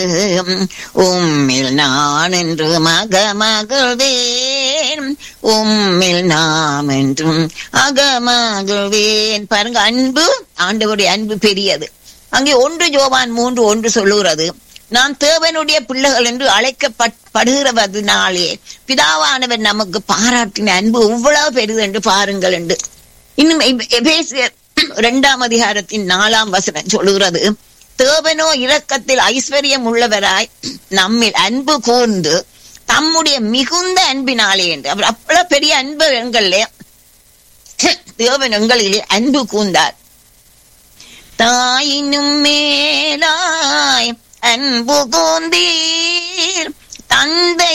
உம்மில் நான் என்று மக மகிழ்வேன் உம்மில் நாம் என்றும் அகமகிழ்வேன் பாருங்க அன்பு ஆண்டவருடைய அன்பு பெரியது அங்கே ஒன்று ஜோவான் மூன்று ஒன்று சொல்லுகிறது நாம் தேவனுடைய பிள்ளைகள் என்று அழைக்கப்படுகிறவதனாலே பிதாவானவர் நமக்கு பாராட்டின அன்பு எவ்வளவு பெரிது என்று பாருங்கள் என்று இன்னும் எபேசியர் இரண்டாம் அதிகாரத்தின் நாலாம் வசனம் சொல்லுகிறது தேவனோ இரக்கத்தில் ஐஸ்வர்யம் உள்ளவராய் நம்மில் அன்பு கூர்ந்து தம்முடைய மிகுந்த அன்பினாலே என்று அவர் அவ்வளவு பெரிய அன்பு எங்களே தேவன் எங்களிலே அன்பு கூர்ந்தார் தாயினும் மேலாய் அன்பு கூந்தீர் தந்தை